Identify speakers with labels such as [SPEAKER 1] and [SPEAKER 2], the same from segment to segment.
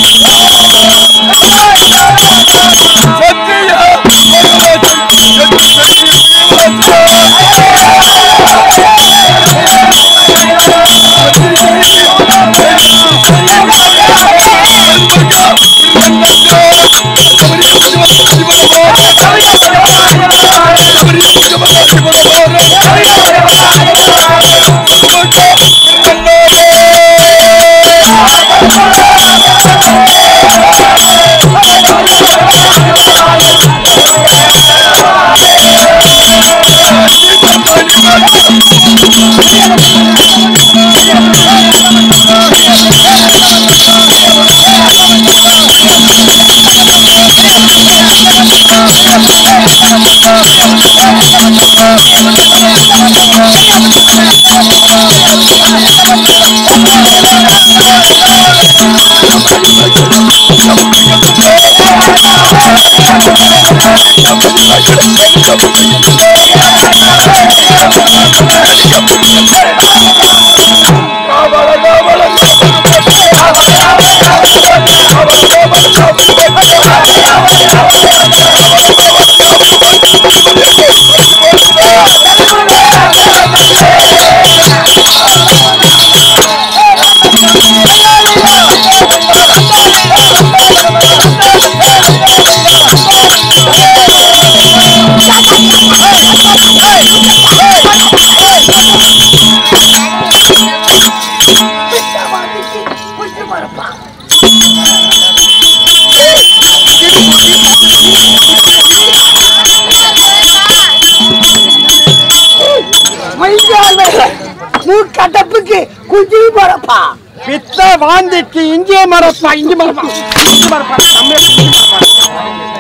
[SPEAKER 1] மூக்கட்டப்புக்கு குஜி போறப்பா
[SPEAKER 2] பித்த வாந்திக்கு இஞ்சி மரப்பா இஞ்சி மரப்பா இஞ்சி மரப்பா தமிழ் இஞ்சி மரப்பா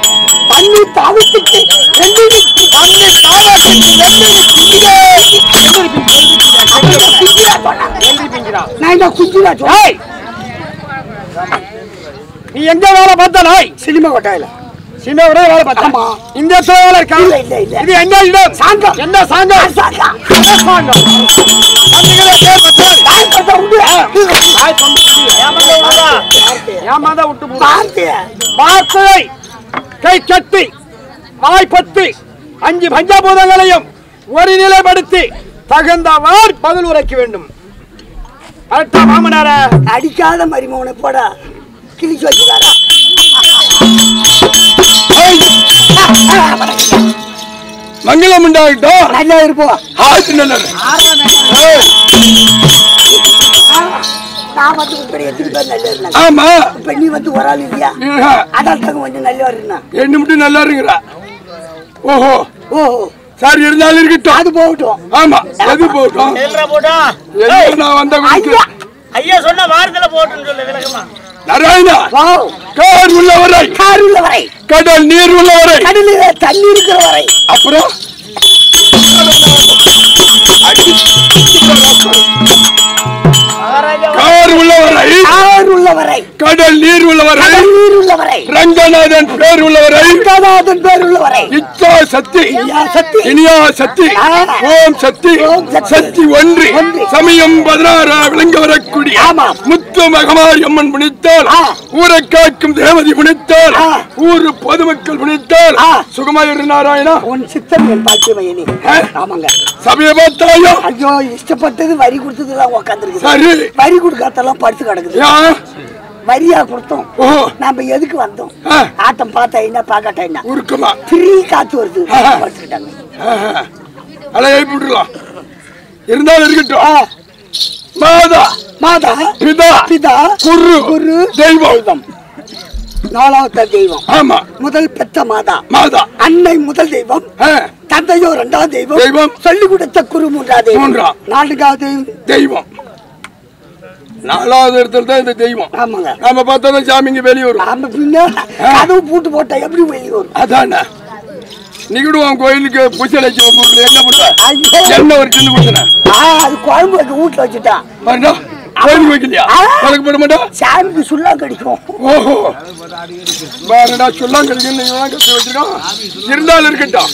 [SPEAKER 1] பண்ணி தாவத்துக்கு வெள்ளரிக்கு பண்ணி தாவத்துக்கு வெள்ளரிக்கு குஞ்சிரா சொன்னாங்க
[SPEAKER 2] வெள்ளி பிஞ்சிரா
[SPEAKER 1] நான் இந்த குஞ்சிரா சொன்னேன்
[SPEAKER 2] ஏய் நீ எங்க வேலை பார்த்த நாய்
[SPEAKER 1] சினிமா கொட்டாயில
[SPEAKER 2] சின்ன ஒரே வேலை பார்த்த
[SPEAKER 1] ஆமா.
[SPEAKER 2] இந்த இடத்துல வேலை இருக்கா
[SPEAKER 1] இல்ல, இல்ல, இல்ல.
[SPEAKER 2] இது என்ன இடம்
[SPEAKER 1] சாங்கம்.
[SPEAKER 2] என்ன சாங்கம்
[SPEAKER 1] சாக்கா
[SPEAKER 2] என்ன சாங்கம் பண்டிகையில பேர் வச்சது.
[SPEAKER 1] தாய் கொட்ட உண்டு
[SPEAKER 2] நாய் சொந்தம் ஏமாந்தா விடுதா ஏமாந்தா விட்டு போடு
[SPEAKER 1] பார்த்து
[SPEAKER 2] வார்த்தையை கை கட்டி வாய் பத்தி அஞ்சு பஞ்சபூதங்களையும் ஒரு நிலைப்படுத்தி தகுந்தவார் பதில் உரைக்க வேண்டும் கரெக்டா மாமனார
[SPEAKER 1] அடிக்காத மரிமோனை போட கிழிச்சு வச்சுக்காரா
[SPEAKER 3] மங்களம் உண்டாகட்டும்
[SPEAKER 1] நல்லா இருப்போம்
[SPEAKER 3] ஆச்சு நல்லது
[SPEAKER 1] நான் வந்து இப்படி எடுத்துட்டு போய் நல்லா இருந்தாங்க
[SPEAKER 3] ஆமா
[SPEAKER 1] இப்ப நீ வந்து ஒரு ஆள் இல்லையா அடால்த்தங்க கொஞ்சம் நல்லா இருந்தா
[SPEAKER 3] என்ன மட்டும் நல்லா இருங்கிறா ஓஹோ
[SPEAKER 1] ஓஹோ
[SPEAKER 3] சரி இருந்தாலும் இருக்கட்டும்
[SPEAKER 1] அது போகட்டும்
[SPEAKER 3] ஆமா எது போட்டோம்
[SPEAKER 4] எல்ரா போட்டா
[SPEAKER 3] எங்க நான் வந்த குடிக்கு
[SPEAKER 1] ஐயா
[SPEAKER 4] ஐயா சொன்ன வாரத்துல போட்டுன்னு சொல்லு விளக்கமா
[SPEAKER 3] நாராயணா
[SPEAKER 1] வாவ்
[SPEAKER 3] கார் உள்ளவரை
[SPEAKER 1] கார் உள்ள வரை
[SPEAKER 3] கடல் நீர் உள்ளவரை
[SPEAKER 1] கடலில தண்ணி இருக்கிற வரை
[SPEAKER 3] அப்புறம்
[SPEAKER 4] மகாராஜா
[SPEAKER 3] கார் உள்ளவரை
[SPEAKER 1] கார் உள்ள வரை
[SPEAKER 3] கடல் நீர் உள்ளவரை
[SPEAKER 1] கடல் நீர் உள்ள வரை
[SPEAKER 3] ரங்கநாதன் பேர் உள்ளவரை
[SPEAKER 1] ரங்கநாதன் பேர் உள்ள வரை
[SPEAKER 3] இச்சா சக்தி
[SPEAKER 1] இனியா சக்தி.
[SPEAKER 3] இனியா சக்தி
[SPEAKER 1] ஆ.
[SPEAKER 3] ஓம் சக்தி
[SPEAKER 1] ஓம் சக்தி.
[SPEAKER 3] சக்தி ஒன்று
[SPEAKER 1] ஒன்று.
[SPEAKER 3] சமயம் பதினாறா விளங்க வரக்கூடிய
[SPEAKER 1] ஆமா.
[SPEAKER 3] முத்து மகமாரி அம்மன் புனித்தால்
[SPEAKER 1] ஆ.
[SPEAKER 3] ஊரை காக்கும் தேவதி புனித்தால்
[SPEAKER 1] ஆ.
[SPEAKER 3] ஊரு பொதுமக்கள் புனித்தால்
[SPEAKER 1] ஆ.
[SPEAKER 3] சுகமாயிரு நாராயணா
[SPEAKER 1] உன் சித்தம் என் பாக்கியமையனே
[SPEAKER 3] ஆ.
[SPEAKER 1] ஆமாங்க
[SPEAKER 3] சபையை பார்த்தாயோ
[SPEAKER 1] ஐயோ இஷ்டப்பட்டது வரி கொடுத்ததுலாம் உக்காந்துருக்கு
[SPEAKER 3] சரி
[SPEAKER 1] வரி கொடுக்காதெல்லாம் படுத்து கிடக்குது
[SPEAKER 3] ஏன்?
[SPEAKER 1] வரியா கொடுத்தோம்
[SPEAKER 3] ஓ
[SPEAKER 1] நாம எதுக்கு வந்தோம்
[SPEAKER 3] ஆ.
[SPEAKER 1] ஆட்டம் பார்த்தா என்ன பார்க்காட்டா என்ன
[SPEAKER 3] உருக்கமா
[SPEAKER 1] திரி காத்து வருது
[SPEAKER 3] ஆ.
[SPEAKER 1] படுத்துக்கிட்டாங்க
[SPEAKER 3] அலை எழுப்பி விட்டுலாம் இருந்தாலும் இருக்கட்டும் மாதா
[SPEAKER 1] மாதா
[SPEAKER 3] பிதா
[SPEAKER 1] பிதா
[SPEAKER 3] குரு
[SPEAKER 1] குரு
[SPEAKER 3] தெய்வம்
[SPEAKER 1] நாலாவது தெய்வம்
[SPEAKER 3] ஆமா
[SPEAKER 1] முதல் பெத்த மாதா
[SPEAKER 3] மாதா
[SPEAKER 1] அன்னை முதல் தெய்வம்
[SPEAKER 3] ஆ,
[SPEAKER 1] தந்தையோ இரண்டாவது தெய்வம்
[SPEAKER 3] தெய்வம்.
[SPEAKER 1] சொல்லிக் கொடுத்த குரு மூன்றாவது தெய்வம்
[SPEAKER 3] மூன்றாம்.
[SPEAKER 1] நான்காவது தெய்வம்
[SPEAKER 3] தெய்வம் நாலாவது இடத்துல தான் இந்த தெய்வம்
[SPEAKER 1] ஆமாங்க
[SPEAKER 3] நாம பார்த்தா தான் சாமிங்க வெளியே வரும்
[SPEAKER 1] நாம பின்ன கதவு பூட்டு போட்டா எப்படி வெளியே வரும்
[SPEAKER 3] அதானே நிகடுவான் கோயிலுக்கு பூச்சலைக்கு ஊர்ல என்ன பண்ற
[SPEAKER 1] ஐயோ.
[SPEAKER 3] என்ன ஒரு சின்ன கொடுத்தன
[SPEAKER 1] ஆ, அது குழம்பு வைக்க வீட்டுல வச்சுட்டான்
[SPEAKER 3] பாருடா கோயிலுக்கு வைக்கலையா
[SPEAKER 1] ஆ.
[SPEAKER 3] வழக்கு போட மாட்டா
[SPEAKER 1] சாமிக்கு சுள்ளா கடிக்கும்
[SPEAKER 3] ஓஹோ பாருடா சொல்லாம் கிடைக்கும் நீங்க கட்டி வச்சிருக்கோம் இருந்தாலும் இருக்கட்டும்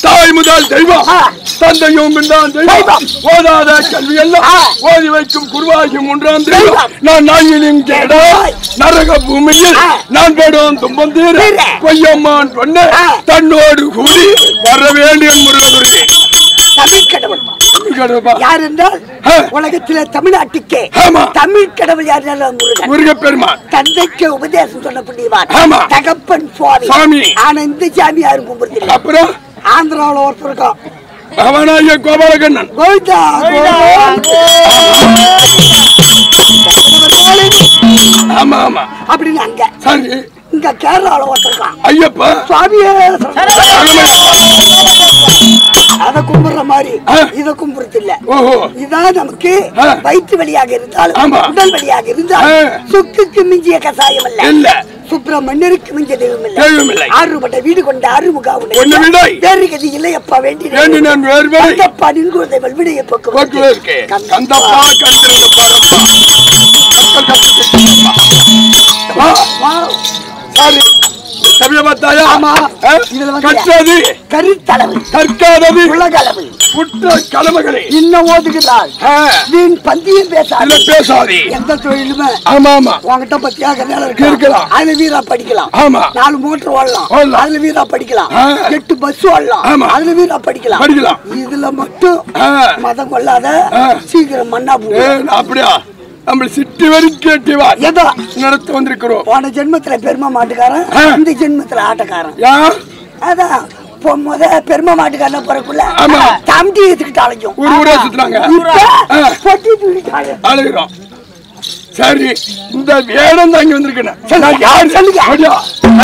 [SPEAKER 3] தாய் முதல் தெய்வம்
[SPEAKER 1] ஆ.
[SPEAKER 3] தந்தையும் பின்தான் தெய்வம்
[SPEAKER 1] தெய்வம்.
[SPEAKER 3] ஓதாத கல்வி எல்லாம்
[SPEAKER 1] ஆ.
[SPEAKER 3] ஓதி வைக்கும் குருவாகி ஒன்றாம் தெய்வம்
[SPEAKER 1] தெய்வம்.
[SPEAKER 3] நான் நாயிலும் கேட
[SPEAKER 1] தெய்வம்.
[SPEAKER 3] நரக பூமியில்
[SPEAKER 1] ஆ.
[SPEAKER 3] நான் பேடும் துன்பம் தீர
[SPEAKER 1] தீர.
[SPEAKER 3] கொய்யம்மான் பொண்ணு
[SPEAKER 1] ஆ.
[SPEAKER 3] தன்னோடு கூடி வர வேண்டிய முருகனுக்கு
[SPEAKER 1] தமிழ் கடவுள்
[SPEAKER 3] கடவுப்பா
[SPEAKER 1] யார் என்றால்
[SPEAKER 3] ஆ.
[SPEAKER 1] உலகத்திலே தமிழ்நாட்டுக்கே
[SPEAKER 3] ஆமா.
[SPEAKER 1] தமிழ் கடவுள் யார் என்றால் முருகன்
[SPEAKER 3] முருகப்பெருமான்
[SPEAKER 1] தந்தைக்கு உபதேசம் சொல்ல புண்ணியவான்
[SPEAKER 3] ஆமா.
[SPEAKER 1] தகப்பன் சுவாமி
[SPEAKER 3] சுவாமி.
[SPEAKER 1] ஆனா இந்த சாமி யாரும் கும்பிடுதில்லை
[SPEAKER 3] அப்புறம்
[SPEAKER 1] ஆந்திராவில் ஒருத்தர் இருக்கான்
[SPEAKER 3] அவனாய கோபாலகண்ணன்
[SPEAKER 1] கோவிந்தா
[SPEAKER 3] ஆமா ஆமா
[SPEAKER 1] அப்படின்னு அங்க
[SPEAKER 3] சரி
[SPEAKER 1] இங்க கேரளாவில் ஒருத்தர் இருக்கான்
[SPEAKER 3] ஐயப்பா
[SPEAKER 1] சுவாமியே
[SPEAKER 3] சரணம்.
[SPEAKER 1] அதை கும்பிடுற மாதிரி
[SPEAKER 3] ஆ.
[SPEAKER 1] இதை கும்பிடுறது இல்ல
[SPEAKER 3] ஓஹோ
[SPEAKER 1] இதான் நமக்கு
[SPEAKER 3] ஆ.
[SPEAKER 1] வயிற்று வழியாக இருந்தாலும்
[SPEAKER 3] ஆமா.
[SPEAKER 1] உடல் வழியாக இருந்தாலும்
[SPEAKER 3] ஆ.
[SPEAKER 1] சுக்குக்கு மிஞ்சிய கசாயம் அல்ல
[SPEAKER 3] இல்ல
[SPEAKER 1] சுப்பிரமணியருக்கு மிஞ்சிய தெய்வம் இல்ல
[SPEAKER 3] தெய்வம் இல்லை.
[SPEAKER 1] ஆறுபட்ட வீடு கொண்ட அருமுகா
[SPEAKER 3] ஒண்ணு விடை.
[SPEAKER 1] வேறு கதி இல்லையப்பா வேண்டி
[SPEAKER 3] வேண்டி நான் வேறு வேறு
[SPEAKER 1] கந்தப்பா நின்குவதை விடைய
[SPEAKER 3] போக்குல இருக்கு கந்தப்பா கந்திரண்டு பரப்பா கத்தல் கத்தல் கத்தப்பா. சரி சமய பார்த்தாயா
[SPEAKER 1] ஆமா.
[SPEAKER 3] ஆ?
[SPEAKER 1] இதுல வந்து-
[SPEAKER 3] கற்றது
[SPEAKER 1] கருத்தளவு
[SPEAKER 3] கற்காதது
[SPEAKER 1] உலகளவு
[SPEAKER 3] குற்ற கலமைகளே
[SPEAKER 1] இன்னும் ஓதுகிறாள்
[SPEAKER 3] ஆ,
[SPEAKER 1] வீண் பந்தியும்
[SPEAKER 3] இதுல
[SPEAKER 1] பேசாது
[SPEAKER 3] பேசாதே
[SPEAKER 1] எந்த தொழிலுமே
[SPEAKER 3] ஆமா ஆமா
[SPEAKER 1] உங்ககிட்ட பத்தியாக நேரம்
[SPEAKER 3] இருக்கலாம்.
[SPEAKER 1] இருக்கலாம் அதுல வீரா படிக்கலாம்
[SPEAKER 3] ஆமா.
[SPEAKER 1] நாலு மோட்டர் ஓடலாம்
[SPEAKER 3] ஓடலாம்.
[SPEAKER 1] அதுல வீரா படிக்கலாம்
[SPEAKER 3] ஆ.
[SPEAKER 1] எட்டு பஸ் ஓடலாம்
[SPEAKER 3] ஆமா.
[SPEAKER 1] அதுல வீரா படிக்கலாம்
[SPEAKER 3] படிக்கலாம்.
[SPEAKER 1] இதுல மட்டும்
[SPEAKER 3] ஆ.
[SPEAKER 1] மதம் கொள்ளாத
[SPEAKER 3] ஆ.
[SPEAKER 1] சீக்கிரம் மண்ணா
[SPEAKER 3] ஏ,
[SPEAKER 1] போகும்
[SPEAKER 3] அப்படியா நம்ம சிட்டி வரைக்கும் கேட்டிவா
[SPEAKER 1] ஏதோ
[SPEAKER 3] நடத்த வந்திருக்கிறோம்
[SPEAKER 1] போன ஜென்மத்துல பெருமை மாட்டுக்காரன்
[SPEAKER 3] ஆ.
[SPEAKER 1] இந்த ஜென்மத்துல ஆட்டக்காரன்
[SPEAKER 3] யா
[SPEAKER 1] அதான் இப்போ முத பெருமை மாட்டுக்காரன் பிறக்குள்ள
[SPEAKER 3] ஆமா.
[SPEAKER 1] தம்பி எடுத்துக்கிட்டு அழைக்கும்
[SPEAKER 3] ஊர் ஊரா சுத்துறாங்க
[SPEAKER 1] இப்ப
[SPEAKER 3] ஆ.
[SPEAKER 1] பொட்டி தூக்கிட்டு அழைக்கும்.
[SPEAKER 3] அழுகிறோம் சரி இந்த வேடம் தான் இங்க வந்திருக்கேன்
[SPEAKER 1] சரி,
[SPEAKER 3] நான் யார்
[SPEAKER 1] சொல்லுங்க.
[SPEAKER 3] அப்படியா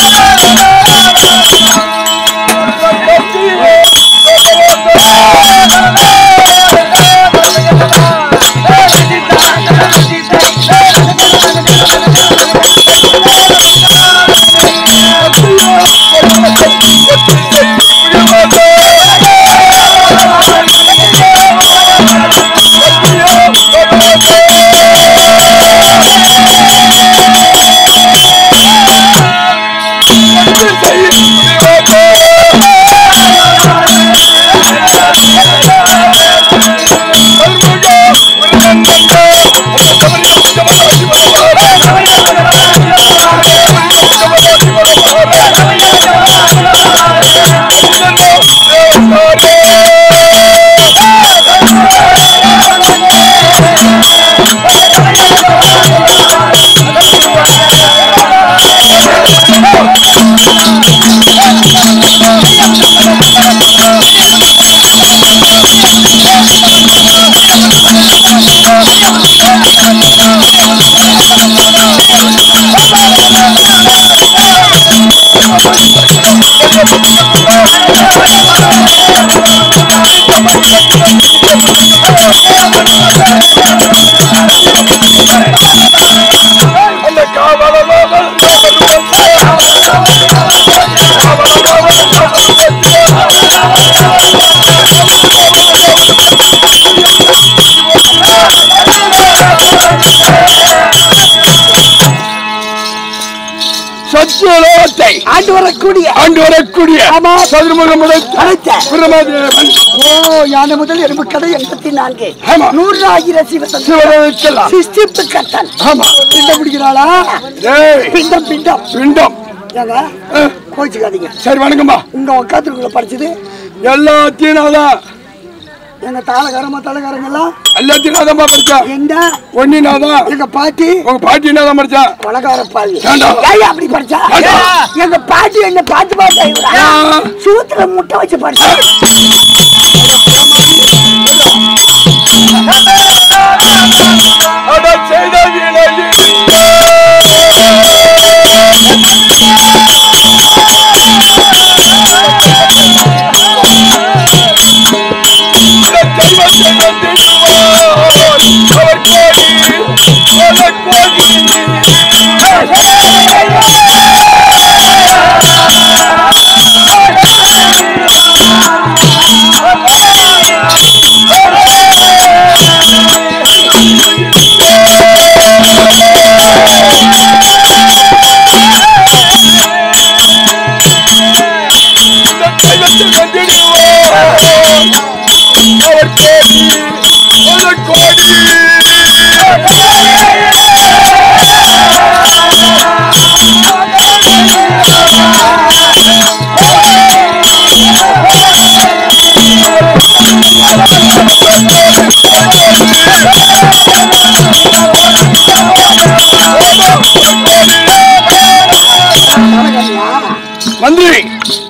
[SPEAKER 3] அந்த காவலர்கள் சத்தியலோகத்தை
[SPEAKER 1] ஆண்டு வரக்கூடிய
[SPEAKER 3] ஆண்டு வரக்கூடிய
[SPEAKER 1] ஆமா.
[SPEAKER 3] சதுர்முகம்
[SPEAKER 1] அழைத்த.
[SPEAKER 3] பிரமதேவன்
[SPEAKER 1] ஓ யானை முதல் எறும்பு கடை எண்பத்தி நான்கு
[SPEAKER 3] ஆமா.
[SPEAKER 1] நூறு ஆயிரம் சிவசன்
[SPEAKER 3] சிவனுக்கெல்லாம்
[SPEAKER 1] சிஸ்டிப்பு கத்தன்
[SPEAKER 3] ஆமா
[SPEAKER 1] பிண்டம் பிடிக்கிறாளா
[SPEAKER 3] டேய்,
[SPEAKER 1] பிண்டம் பிண்டம்
[SPEAKER 3] பிண்டம்
[SPEAKER 1] ஏங்க
[SPEAKER 3] ஆ,
[SPEAKER 1] கோச்சுக்காதீங்க
[SPEAKER 3] சரி வணக்கம்மா
[SPEAKER 1] இங்க உட்காந்துருக்குள்ள படிச்சது
[SPEAKER 3] எல்லாத்தையும் நான் தான்
[SPEAKER 1] எங்க தாளகாரமா தலைகாரங்க எல்லாம்
[SPEAKER 3] எல்லாத்தையும் நான் தான் படிச்சேன்
[SPEAKER 1] என்ன
[SPEAKER 3] ஒன்னி நான் தான்
[SPEAKER 1] எங்க பாட்டி
[SPEAKER 3] உங்க பாட்டி என்ன தான் படிச்சேன்
[SPEAKER 1] கொலகார பாவி
[SPEAKER 3] ஏண்டா?
[SPEAKER 1] ஏய் அப்படி படிச்சா
[SPEAKER 3] ஏண்டா?
[SPEAKER 1] எங்க பாட்டி என்ன பாத்து பாத்து ஆயிடுறா
[SPEAKER 3] ஏன்?
[SPEAKER 1] சூத்துல முட்டை வச்சு படிச்சா
[SPEAKER 3] அட செய்த வினையில் இந்த தெய்வத்தை வந்திடுவார் அவர் கோடி அவர் கோடி
[SPEAKER 1] ஆ
[SPEAKER 3] மந்திரி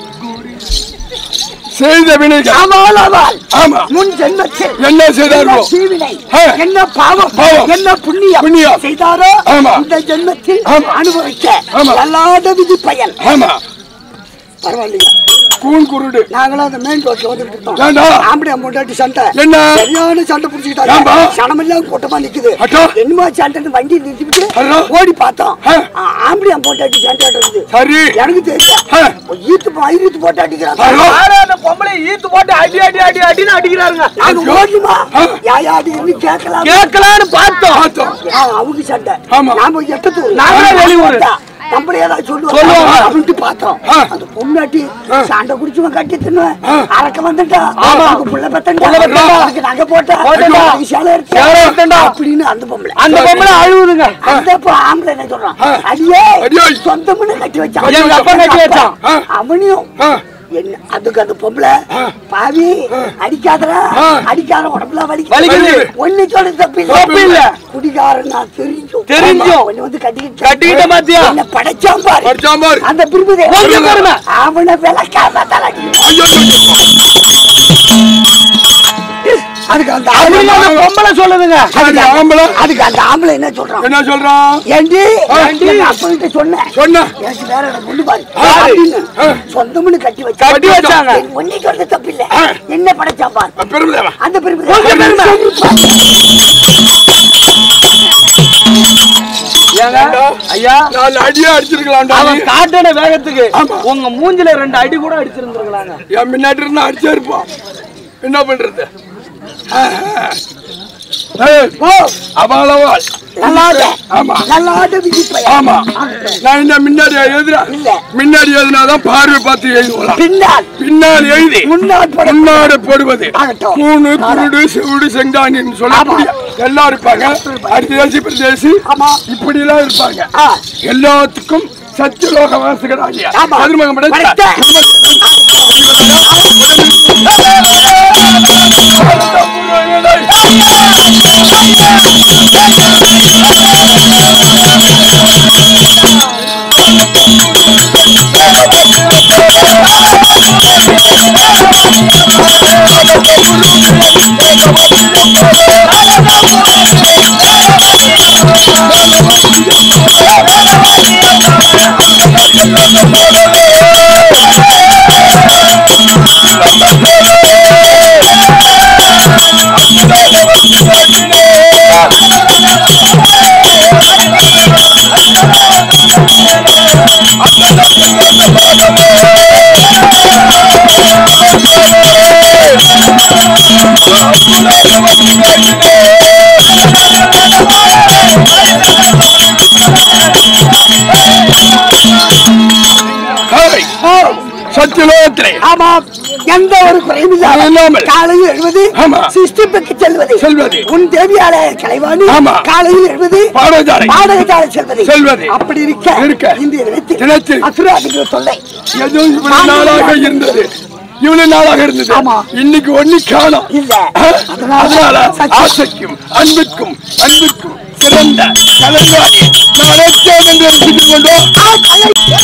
[SPEAKER 3] செய்த வினைகள்
[SPEAKER 1] ஆனால் அவள்
[SPEAKER 3] ஆமா
[SPEAKER 1] முன் ஜென்மத்தில்
[SPEAKER 3] என்ன செய்தார்களோ
[SPEAKER 1] என்ன தீவினை
[SPEAKER 3] ஆ.
[SPEAKER 1] என்ன பாவம்
[SPEAKER 3] பாவம்.
[SPEAKER 1] என்ன புண்ணியம்
[SPEAKER 3] புண்ணியம்.
[SPEAKER 1] செய்தாரோ
[SPEAKER 3] ஆமா.
[SPEAKER 1] இந்த ஜென்மத்தில்
[SPEAKER 3] ஆமா.
[SPEAKER 1] அனுபவிக்க
[SPEAKER 3] ஆமா.
[SPEAKER 1] அல்லாத விதி பயன்
[SPEAKER 3] ஆமா
[SPEAKER 1] பரவாயில்லைங்க
[SPEAKER 3] கூன் குருடு
[SPEAKER 1] நாங்களும் அந்த மெயின் ரோட்ல வந்துட்டு இருக்கோம்
[SPEAKER 3] ஏண்டா?
[SPEAKER 1] ஆம்பளை பொண்டாட்டி சண்டை
[SPEAKER 3] என்ன?
[SPEAKER 1] சரியான சண்டை
[SPEAKER 3] ஏன்பா?
[SPEAKER 1] புடிச்சுக்கிட்டாங்க சனமெல்லாம் கூட்டமா நிக்குது
[SPEAKER 3] அக்கா.
[SPEAKER 1] என்னமா சண்டைன்னு வண்டி நிறுத்திட்டு
[SPEAKER 3] அண்ணா.
[SPEAKER 1] ஓடி பார்த்தோம்
[SPEAKER 3] ஆ.
[SPEAKER 1] ஆ, ஆம்பளை பொண்டாட்டி சண்டை இருக்குது
[SPEAKER 3] சரி
[SPEAKER 1] எனக்கு தெரியல
[SPEAKER 3] ஆ.
[SPEAKER 1] ஈத்து ஈத்து போட்டு அடிக்கிறாங்க
[SPEAKER 3] அண்ணா.
[SPEAKER 2] யாரோ அந்த பொம்பளை ஈத்து போட்டு அடி அடி அடி அடின்னு அடிக்கிறாருங்க
[SPEAKER 1] நாங்க ஓடணுமா
[SPEAKER 3] ஆ.
[SPEAKER 1] யாயா அடிக்கிறது கேட்கலாம்
[SPEAKER 2] கேட்கலான்னு பார்த்தோம்
[SPEAKER 3] பார்த்தோம்
[SPEAKER 1] ஆ, அவங்க சண்டை
[SPEAKER 3] ஆமா.
[SPEAKER 1] நாம எட்டத்து
[SPEAKER 2] நாங்க வெளியூரு.
[SPEAKER 1] நம்மள ஏதாவது சொல்லுவோம்
[SPEAKER 3] சொல்லுவாங்க.
[SPEAKER 1] அப்படின்ட்டு பார்த்தோம்
[SPEAKER 3] ஆ.
[SPEAKER 1] அந்த பொண்ணாட்டி
[SPEAKER 3] ஆ.
[SPEAKER 1] சண்டை குடிச்சுவன் கட்டி தின்னுவேன்
[SPEAKER 3] ஆ.
[SPEAKER 1] அரக்க வந்துட்டா
[SPEAKER 2] ஆமா.
[SPEAKER 1] அவங்க புள்ள பெத்தண்டா
[SPEAKER 3] புள்ள பெத்தண்டா.
[SPEAKER 1] அதுக்கு நகை போட்டா
[SPEAKER 2] போட்டா.
[SPEAKER 1] அதுக்கு சேலை எடுத்தா.
[SPEAKER 2] சேலை எடுத்தண்டா.
[SPEAKER 1] அப்படின்னு அந்த பொம்பளை
[SPEAKER 2] அந்த பொம்பளை அழுவுதுங்க
[SPEAKER 1] அந்த பொ- ஆம்பளை என்ன சொல்றான்
[SPEAKER 3] ஆ.
[SPEAKER 1] அடியே
[SPEAKER 3] அடியே.
[SPEAKER 1] சொந்தம்னு கட்டி வச்சான்
[SPEAKER 3] கட்டி
[SPEAKER 2] எங்க அப்பா கட்டி வச்சான்.
[SPEAKER 3] ஆ.
[SPEAKER 1] அவனையும்
[SPEAKER 3] ஆ.
[SPEAKER 1] என்ன அதுக்கு அந்த பொம்பளை
[SPEAKER 3] ஆ.
[SPEAKER 1] பாவி அடிக்காதடா
[SPEAKER 3] ஆ.
[SPEAKER 1] அடிக்காத உடம்புல வலிக்குது
[SPEAKER 2] வலிக்குது.
[SPEAKER 1] ஒண்ணு சொல்ல தப்பு இல்ல
[SPEAKER 2] தப்பு இல்ல.
[SPEAKER 1] குடிகாரன் நான் தெரிஞ்சும்
[SPEAKER 2] தெரிஞ்சும்.
[SPEAKER 1] ஒண்ணு வந்து கட்டிக்கிட்டு
[SPEAKER 2] கட்டிக்கிட்ட பாத்தியா?
[SPEAKER 1] என்ன படைச்சான் பாரு
[SPEAKER 3] படிச்சான் பாரு
[SPEAKER 1] அந்த பிரிபுதே
[SPEAKER 2] கொஞ்சம் பொறுமை.
[SPEAKER 1] அவனை விளக்காம தலை
[SPEAKER 3] ஐயோ
[SPEAKER 1] அதுக்கு அந்த
[SPEAKER 2] அப்படின்னு
[SPEAKER 1] ஆம்பளை
[SPEAKER 2] அந்த பொம்பளை சொல்லுதுங்க
[SPEAKER 3] சரி ஆம்பளை
[SPEAKER 1] அதுக்கு அந்த ஆம்பளை என்ன சொல்றான்
[SPEAKER 3] என்ன சொல்றான்
[SPEAKER 1] ஏண்டி
[SPEAKER 3] ஏண்டி?
[SPEAKER 1] எங்க அப்பா கிட்ட சொன்னேன்
[SPEAKER 3] சொன்ன
[SPEAKER 1] எனக்கு வேற இடம் கொண்டு பாரு
[SPEAKER 3] ஆ.
[SPEAKER 1] அப்படின்னு
[SPEAKER 3] ஆ.
[SPEAKER 1] சொந்தம்னு கட்டி வச்சா
[SPEAKER 2] கட்டி வச்சாங்க.
[SPEAKER 1] ஒன்னி சொல்றது தப்பு இல்ல
[SPEAKER 3] ஆ.
[SPEAKER 1] என்ன படைச்சான் பாரு
[SPEAKER 3] பெருமையா
[SPEAKER 1] அந்த பிரிபுதே
[SPEAKER 2] கொஞ்சம் பெருமை. ஏங்க ஐயா
[SPEAKER 3] நாலு அடியா அடிச்சிருக்கலாம்டா
[SPEAKER 2] அவன்
[SPEAKER 3] நீ.
[SPEAKER 2] காட்டின வேகத்துக்கு
[SPEAKER 3] ஆமா.
[SPEAKER 2] உங்க மூஞ்சில ரெண்டு அடி கூட அடிச்சிருந்துருக்கலாங்க
[SPEAKER 3] என் முன்னாடி இருந்தா அடிச்சே இருப்பான் என்ன பண்றது ஏய்,
[SPEAKER 1] ஓ
[SPEAKER 3] அவளவாள்
[SPEAKER 1] நல்லாட
[SPEAKER 3] ஆமா
[SPEAKER 1] நல்லாட விதிப்பையா
[SPEAKER 3] ஆமா நான் என்ன முன்னாடி எழுதுறேன்
[SPEAKER 1] இல்ல.
[SPEAKER 3] முன்னாடி எழுதினாதான் பார்வை பார்த்து எழுதுவலாம்
[SPEAKER 1] பின்னால்
[SPEAKER 3] பின்னால் எழுதி
[SPEAKER 1] முன்னாள் படம்
[SPEAKER 3] முன்னாடி போடுவது
[SPEAKER 1] ஆகட்டும்.
[SPEAKER 3] கூணு குருடு செவிடு செங்கானின்னு சொல்லக்கூடிய எல்லாம் இருப்பாங்க அரிதேசி பிரதேசி
[SPEAKER 1] ஆமா.
[SPEAKER 3] இப்படி எல்லாம் இருப்பாங்க
[SPEAKER 1] ஆ.
[SPEAKER 3] எல்லாத்துக்கும் சத்தியலோக வாசகராகிய
[SPEAKER 1] ஆமா.
[SPEAKER 3] கதிர்மகம் படைத்த
[SPEAKER 1] படைத்த.
[SPEAKER 3] ஹாய். சத்தியலோகத்திலே
[SPEAKER 1] ஆமா எந்த ஒரு குறையும்
[SPEAKER 3] இல்லாமல்.
[SPEAKER 1] இல்லாமல் காலையில் எழுவது
[SPEAKER 3] ஆமா.
[SPEAKER 1] சிஸ்டிப்புக்கு செல்வது
[SPEAKER 3] செல்வது.
[SPEAKER 1] உன் தேவியாலய கலைவாணி
[SPEAKER 3] ஆமா.
[SPEAKER 1] காலையில் எழுவது
[SPEAKER 3] பாடசாலை
[SPEAKER 1] பாடகசாலை செல்வது
[SPEAKER 3] செல்வது.
[SPEAKER 1] அப்படி இருக்க
[SPEAKER 3] இருக்க.
[SPEAKER 1] இந்த தினத்தில்
[SPEAKER 3] தினத்தில்.
[SPEAKER 1] அசுராதிகள் தொல்லை
[SPEAKER 3] எதுவும் இவ்வளவு நாளாக இருந்தது இவ்வளவு நாளாக இருந்தது
[SPEAKER 1] ஆமா.
[SPEAKER 3] இன்னைக்கு ஒண்ணு காணும்
[SPEAKER 1] இல்ல.
[SPEAKER 3] அதனால
[SPEAKER 1] அதனால சத்தியம்.
[SPEAKER 3] ஆசைக்கும் அன்புக்கும் அன்புக்கும் சிறந்த கலைஞானி நான் அழைத்தேன் என்று சொல்லிக் கொண்டோம்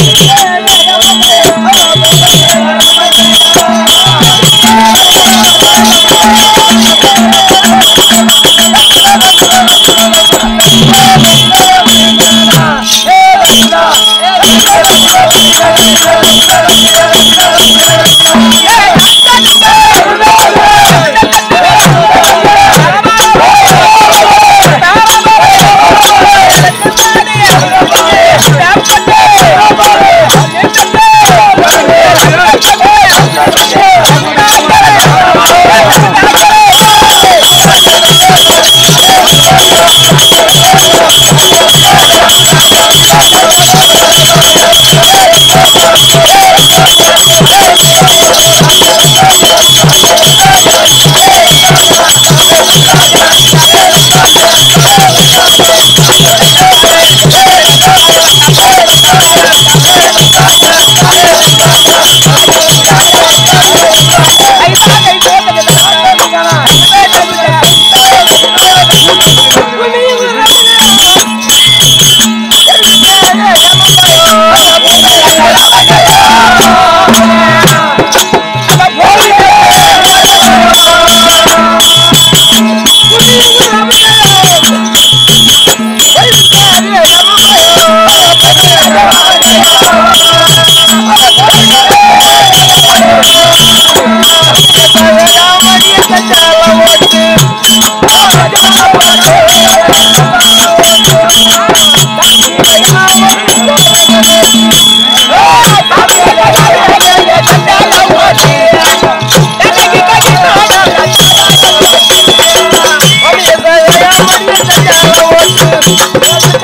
[SPEAKER 5] Yeah.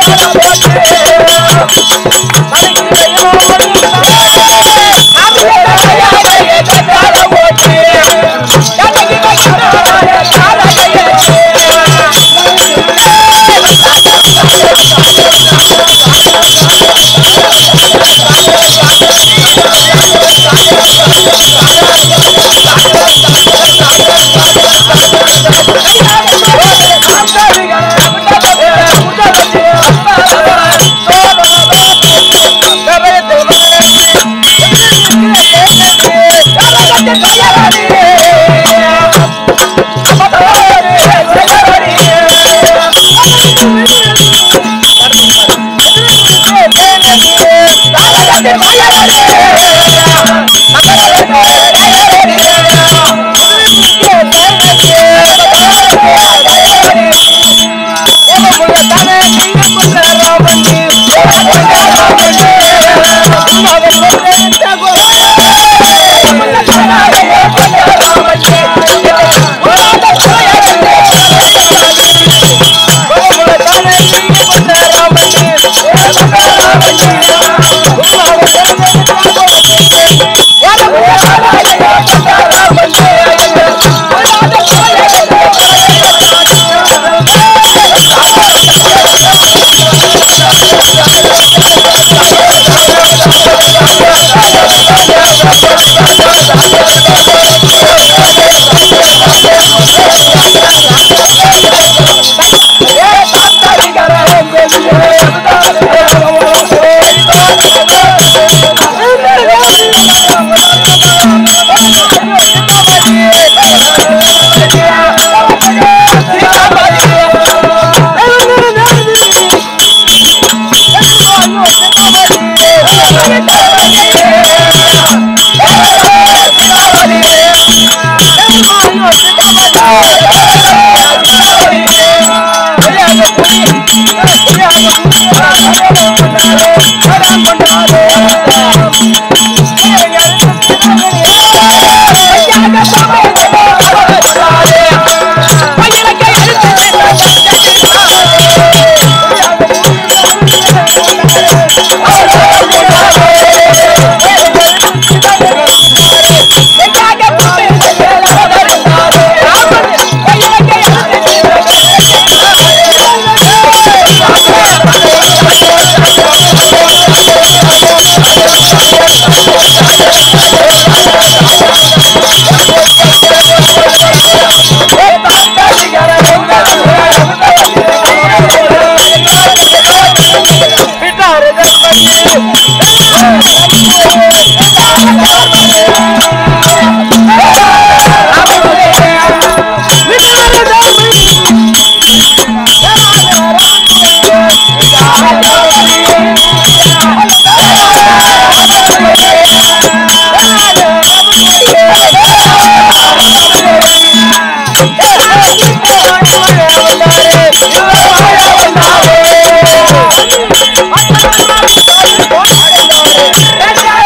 [SPEAKER 2] Hey!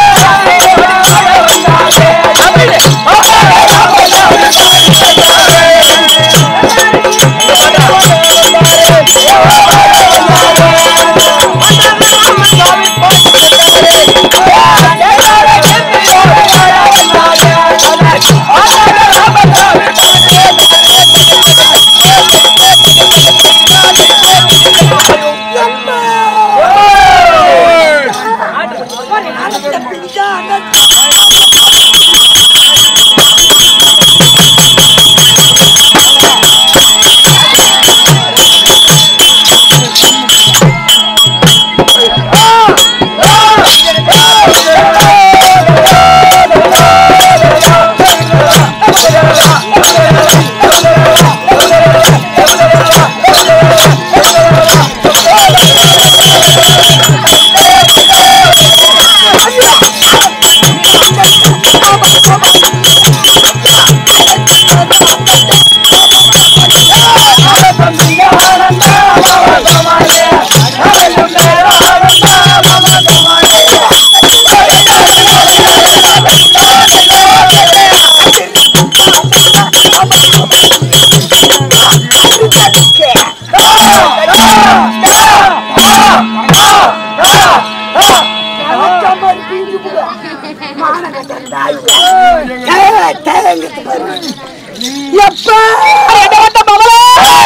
[SPEAKER 1] எப்பா
[SPEAKER 2] என்ன வந்த மகளே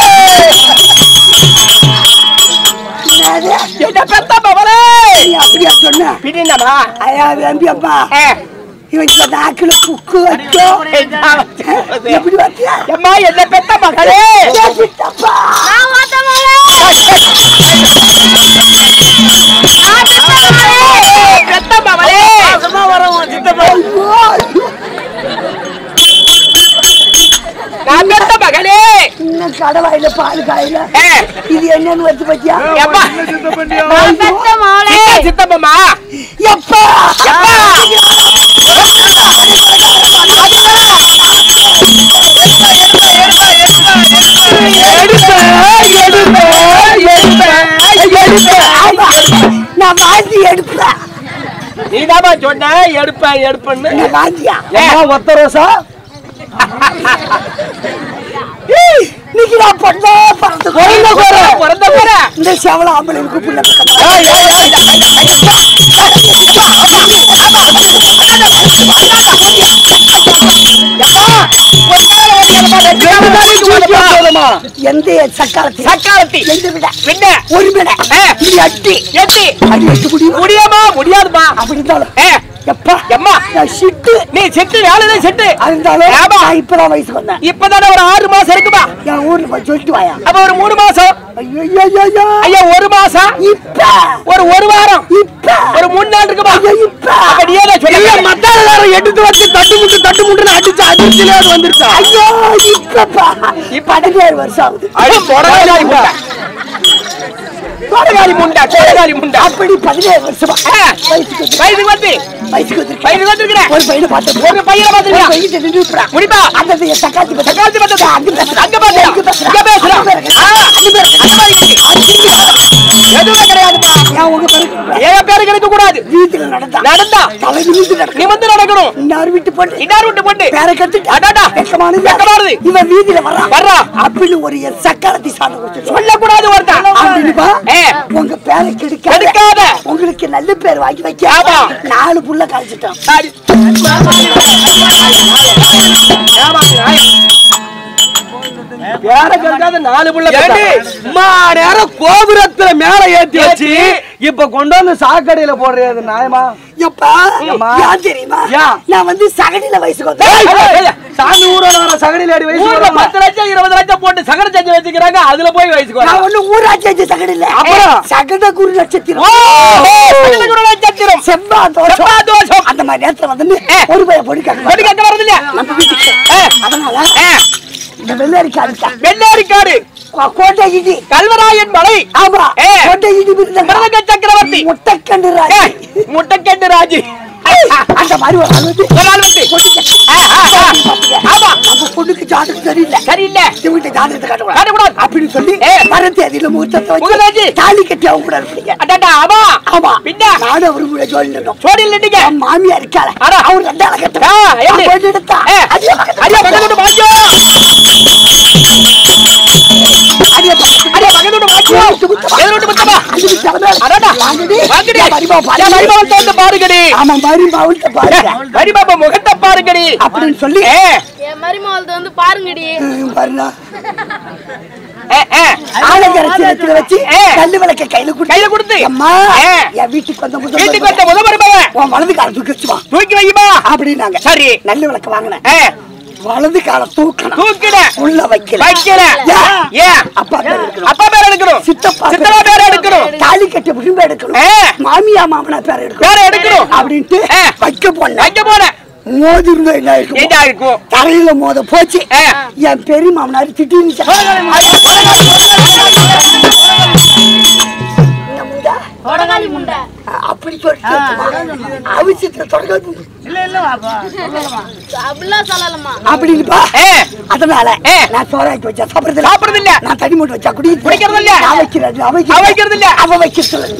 [SPEAKER 1] என்னது?
[SPEAKER 2] என்ன பெத்த மகளே
[SPEAKER 1] நீ அப்படியா சொன்ன
[SPEAKER 2] பிடினமா
[SPEAKER 1] ஐயா வெம்பி அப்பா இவன் இப்ப நாக்குல புக்கு வச்சோம் எப்படி வச்சியா
[SPEAKER 2] எம்மா என்ன பெத்த மகளே
[SPEAKER 1] சித்தப்பா
[SPEAKER 2] பெத்த மகளே
[SPEAKER 4] சும்மா வரவும் சித்தப்பா
[SPEAKER 1] ஐயோ, ஐயோ.
[SPEAKER 2] நான் பெத்த மகளே
[SPEAKER 1] இன்னும் கடவாயில பால் காயில
[SPEAKER 2] ஏ,
[SPEAKER 1] இது என்னன்னு வச்சு பத்தியா
[SPEAKER 2] எம்மா சித்த சித்தப்பம்மா
[SPEAKER 1] எப்பா
[SPEAKER 2] எப்பா
[SPEAKER 1] ஆமா, நான் வாந்தி எடுப்பேன்
[SPEAKER 2] நீதாம்மா சொன்ன எடுப்பேன் எடுப்பேன்னு
[SPEAKER 1] நான் வாந்தியா
[SPEAKER 2] ஏன்
[SPEAKER 3] ஒத்த ரோசா
[SPEAKER 1] ஏய், இன்னைக்கு நான் பொண்ணா பறந்து
[SPEAKER 2] பிறந்த போற பிறந்த போற
[SPEAKER 1] இந்த செவல ஆம்பளைக்கு புள்ள பக்கமா எந்த சக்காலத்தில்
[SPEAKER 2] சக்காலத்தி
[SPEAKER 1] எந்த விட
[SPEAKER 2] பின்ன
[SPEAKER 1] ஒரு விட
[SPEAKER 2] ஏ.
[SPEAKER 1] இது அட்டி
[SPEAKER 2] எட்டி
[SPEAKER 1] அடி வச்சு முடியுமா
[SPEAKER 2] முடியாமா முடியாதுமா
[SPEAKER 1] அப்படி இருந்தாலும்
[SPEAKER 2] ஏ
[SPEAKER 1] எப்பா
[SPEAKER 2] எம்மா
[SPEAKER 1] நான் சிட்டு
[SPEAKER 2] நீ செட்டு வேலைதான் செட்டு
[SPEAKER 1] அது இருந்தாலும்
[SPEAKER 2] ஆமா.
[SPEAKER 1] நான் இப்பதான் வயசுக்கு வந்தேன்
[SPEAKER 2] இப்பதானே ஒரு ஆறு மாசம் இருக்குமா
[SPEAKER 1] என் ஊர்ல போய் சொல்லிட்டு வாயா
[SPEAKER 2] அப்ப ஒரு மூணு மாசம்
[SPEAKER 1] ஐயோ ஐயோ, ஐயோ, ஐயோ
[SPEAKER 2] ஐயா ஒரு மாசம்
[SPEAKER 1] இப்ப
[SPEAKER 2] ஒரு ஒரு வாரம்
[SPEAKER 1] இப்ப
[SPEAKER 2] ஒரு மூணு நாள் இருக்குமா
[SPEAKER 1] ஐயோ இப்ப
[SPEAKER 2] அப்ப நீ ஏதோ சொல்ல
[SPEAKER 3] மத்தால எல்லாரும் எடுத்து வச்சு தட்டு முட்டு தட்டு முட்டுன்னு அடிச்சு அதிர்ச்சியிலே அது வந்துருச்சா
[SPEAKER 1] ஐயோ இப்பப்பா இப்ப பதினேழு வருஷம் ஆகுது
[SPEAKER 2] அடி பொறகாரி முண்டா பொறகாரி முண்டா பொறகாரி முண்டா
[SPEAKER 1] அப்படி பதினேழு வருஷமா
[SPEAKER 2] ஆ.
[SPEAKER 1] வயசுக்கு வந்து-
[SPEAKER 2] வயதுக்கு வந்து
[SPEAKER 1] வயசுக்கு வந்து
[SPEAKER 2] வயதுக்கு வந்துருக்கிற
[SPEAKER 1] ஒரு பையனை பார்த்தேன்
[SPEAKER 2] ஒரு பையனை பாத்துருக்கியா
[SPEAKER 1] ஒரு பையன் நின்று இருப்பான்.
[SPEAKER 2] முடிப்பா
[SPEAKER 1] அந்த பையன் சக்காத்தி பத்தி-
[SPEAKER 2] சக்காத்தி பத்தி-
[SPEAKER 1] அங்க பேசுறான்.
[SPEAKER 2] அங்க பாத்தியா?
[SPEAKER 1] இங்க பேசுறான்.
[SPEAKER 2] இங்க பேசுறான்.
[SPEAKER 1] அங்க பேசுறான்.
[SPEAKER 2] ஆ.
[SPEAKER 1] அங்க பேசுறான்.
[SPEAKER 2] அந்த மாதிரி இருக்கு. எதுவுமே கிடையாதுப்பா
[SPEAKER 1] ஏன் உங்க பேருக்கு
[SPEAKER 2] ஏன் பேரு கிடைக்க கூடாது
[SPEAKER 1] வீட்டுல நடந்தா
[SPEAKER 2] நடந்தா
[SPEAKER 1] தலை நிமிந்து நடக்கும்
[SPEAKER 2] நிமிர்ந்து நடக்கணும்
[SPEAKER 1] இன்னார் வீட்டு பொண்ணு
[SPEAKER 2] இன்னார் விட்டு பொண்ணு
[SPEAKER 1] பேரை கத்துட்டு
[SPEAKER 2] அடடா.
[SPEAKER 1] வெக்கமானது
[SPEAKER 2] வெக்கமானது.
[SPEAKER 1] இவன் வீதியில வர்றான்
[SPEAKER 2] வர்றான்.
[SPEAKER 1] அப்படின்னு ஒரு என் சக்காலத்தி சாதம் குடிச்சு
[SPEAKER 2] சொல்லக்கூடாது ஒருத்தன்
[SPEAKER 1] அப்படிப்பா
[SPEAKER 2] ஏ.
[SPEAKER 1] உங்க பேரை கெடுக்காத
[SPEAKER 2] கெடுக்காத.
[SPEAKER 1] உங்களுக்கு நல்ல பேர் வாங்கி வைக்க
[SPEAKER 2] ஆமா.
[SPEAKER 1] நாலு புள்ள கழிச்சிட்டான்
[SPEAKER 2] சரி. ஏமா, நாய். பேர கெடுக்காத நாலு புள்ள
[SPEAKER 3] ஏண்டி,
[SPEAKER 2] பெத்தா.
[SPEAKER 3] அம்மா நேரம் கோபுரத்துல மேல ஏத்தி வச்சு இப்ப கொண்டு வந்து சாக்கடையில போடுறது நியாயமா
[SPEAKER 1] எப்பா
[SPEAKER 3] ஏம்மா?
[SPEAKER 1] யார் தெரியுமா
[SPEAKER 3] ஏன்?
[SPEAKER 1] நான் வந்து சகடியில வயசுக்கு
[SPEAKER 2] ஏய்,
[SPEAKER 1] வந்தேன்
[SPEAKER 2] ஏய், ஏய்,
[SPEAKER 3] சாமி ஊரோட வர சகடியில அடி வயசு
[SPEAKER 2] ஊர்ல
[SPEAKER 3] வரப்ப.
[SPEAKER 2] பத்து லட்சம் இருபது லட்சம் போட்டு சகட செஞ்சு வச்சுக்கிறாங்க அதுல போய் வயசுக்கு
[SPEAKER 1] நான்
[SPEAKER 2] வர
[SPEAKER 1] ஒண்ணு ஊராட்சி சகடியில
[SPEAKER 3] அப்புறம்?
[SPEAKER 1] சகட குரு நட்சத்திரம்
[SPEAKER 2] நட்சத்திரம்
[SPEAKER 1] செவ்வா தோஷம்
[SPEAKER 2] செவ்வாய் தோஷம்
[SPEAKER 1] அந்த மாதிரி நேரத்துல வந்து
[SPEAKER 2] ஏ.
[SPEAKER 1] ஒரு பையன் பொடி கேட்க
[SPEAKER 2] கொடி கட்ட வரது இல்லையா
[SPEAKER 1] நம்ம வீட்டுக்கு
[SPEAKER 2] ஏ,
[SPEAKER 1] அதனால
[SPEAKER 2] ஏ,
[SPEAKER 1] இந்த வெள்ளரிக்கா அடிச்சா
[SPEAKER 2] வெள்ளேரிக்காடு
[SPEAKER 1] கோட்டை இடி
[SPEAKER 2] கல்வராயன் மலை
[SPEAKER 1] ஆமா
[SPEAKER 2] ஏ.
[SPEAKER 1] கோட்டை இடி
[SPEAKER 2] மிருதங்க சக்கரவர்த்தி
[SPEAKER 1] முட்டைக்கண்டு
[SPEAKER 2] ஏ,
[SPEAKER 1] ராஜி
[SPEAKER 2] முட்டைக்கட்டு ராஜி
[SPEAKER 1] அந்த மாதிரி ஒரு ஆள் வந்து
[SPEAKER 2] ஒரு ஆள் வந்து
[SPEAKER 1] பொடி கேட்க.
[SPEAKER 2] ஆ, ஆ, ஆ. ஆமா
[SPEAKER 1] நம்ம பொண்ணுக்கு ஜாதகம் சரியில்லை
[SPEAKER 2] சரியில்லை
[SPEAKER 1] இவங்க ஜாதகத்தை காட்டக்கூடாது
[SPEAKER 2] காட்டக்கூடாது.
[SPEAKER 1] அப்படின்னு சொல்லி
[SPEAKER 2] ஏ.
[SPEAKER 1] மர தேதியில முகூர்த்தத்தை
[SPEAKER 2] முகூர்த்தம்
[SPEAKER 1] வச்சு
[SPEAKER 2] வச்சு.
[SPEAKER 1] தாலி கட்டி அவங்க கூட இருப்பீங்க
[SPEAKER 2] அடடா ஆமா
[SPEAKER 1] ஆமா
[SPEAKER 2] பின்ன
[SPEAKER 1] நானும் அவரு கூட ஜோடினோம்
[SPEAKER 2] சோடியில் நிட்டீங்க
[SPEAKER 1] என் மாமியா இருக்காள
[SPEAKER 2] அட.
[SPEAKER 1] அவர் ரெண்டாள கட்ட
[SPEAKER 2] ஆ, எப்படி?
[SPEAKER 1] எடுத்தா
[SPEAKER 2] ஏ,
[SPEAKER 1] அடிய பக்கத்துல
[SPEAKER 2] அடியா பக்கத்து விட்டு மாஞ்சோ
[SPEAKER 1] அடிய பக்கத்துல
[SPEAKER 2] அடியா பக்கத்து விட்டு மாஞ்சோ எதிர் விட்டு முத்தமா
[SPEAKER 1] அஞ்சு தலைமை
[SPEAKER 2] அடடா
[SPEAKER 1] வாங்கடி
[SPEAKER 2] வாங்கடி
[SPEAKER 1] என் மருமக பாரு.
[SPEAKER 2] என் மருமகன் வந்து பாருங்கடி
[SPEAKER 1] ஆமா மருமகள்கிட்ட பாருங்க
[SPEAKER 2] மரிபாபா முகத்தை பாருங்கடி
[SPEAKER 1] அப்படின்னு சொல்லி
[SPEAKER 2] ஏ
[SPEAKER 5] என் மருமகள்து வந்து பாருங்கடி
[SPEAKER 1] ம், பாருங்க
[SPEAKER 2] ஏ, ஏ.
[SPEAKER 1] ஆலங்கரத்துல வச்சு
[SPEAKER 2] ஏ.
[SPEAKER 1] கல்லு விளக்க கையில கொடுத்து
[SPEAKER 2] கையில கொடுத்து
[SPEAKER 1] அம்மா
[SPEAKER 2] ஏ.
[SPEAKER 1] என் வீட்டுக்கு வந்த முதல்
[SPEAKER 2] வீட்டுக்கு வந்த முத மருமகன்
[SPEAKER 1] உன் வலது கால தூக்கி வச்சுமா
[SPEAKER 2] தூக்கி வையுமா
[SPEAKER 1] அப்படின்னாங்க
[SPEAKER 2] சரி
[SPEAKER 1] நல்ல விளக்கு வாங்கினேன்
[SPEAKER 2] ஏ
[SPEAKER 1] வலது கால தூக்கணும்
[SPEAKER 2] தூக்கிட
[SPEAKER 1] உள்ள வைக்கல
[SPEAKER 2] வைக்கல
[SPEAKER 1] ஏன்?
[SPEAKER 2] ஏன்
[SPEAKER 1] அப்பா பேர் எடுக்கணும்
[SPEAKER 2] அப்பா பேர் எடுக்கணும்
[SPEAKER 1] சித்தப்பா
[SPEAKER 2] சித்தப்பா பேர் எடுக்கணும்
[SPEAKER 1] தாலி கட்டி விரும்ப எடுக்கணும்
[SPEAKER 2] ஏ.
[SPEAKER 1] மாமியா மாமனா பேர் எடுக்கணும்
[SPEAKER 2] பேர் எடுக்கணும்
[SPEAKER 1] அப்படின்ட்டு
[SPEAKER 2] ஏ.
[SPEAKER 1] வைக்க போனேன்
[SPEAKER 2] வைக்க போற
[SPEAKER 1] மோதி இருந்தா என்ன இருக்கும்
[SPEAKER 2] என்ன இருக்கும்
[SPEAKER 1] தரையில மோத போச்சு
[SPEAKER 2] ஏ.
[SPEAKER 1] என் பெரிய மாமனார் திட்டிருந்துச்சு
[SPEAKER 5] கொடகாலி முண்டை
[SPEAKER 1] அப்படி சொல்லிட்டு அவசியத்துல தொடங்க
[SPEAKER 4] இல்ல இல்ல வாப்பா
[SPEAKER 5] அப்படிலாம் சொல்லலம்மா
[SPEAKER 1] அப்படின்னுப்பா
[SPEAKER 2] ஏ
[SPEAKER 1] அதனால
[SPEAKER 2] ஏ.
[SPEAKER 1] நான் சோறாக்கி வச்சா சாப்பிடுறது
[SPEAKER 2] சாப்பிடுறது இல்ல
[SPEAKER 1] நான் தண்ணி மூட்டை வச்சா குடி
[SPEAKER 2] குடிக்கிறது இல்ல.
[SPEAKER 1] நான் வைக்கிறது அவ
[SPEAKER 2] அவ வைக்கிறது இல்ல.
[SPEAKER 1] அவ வைக்கிறது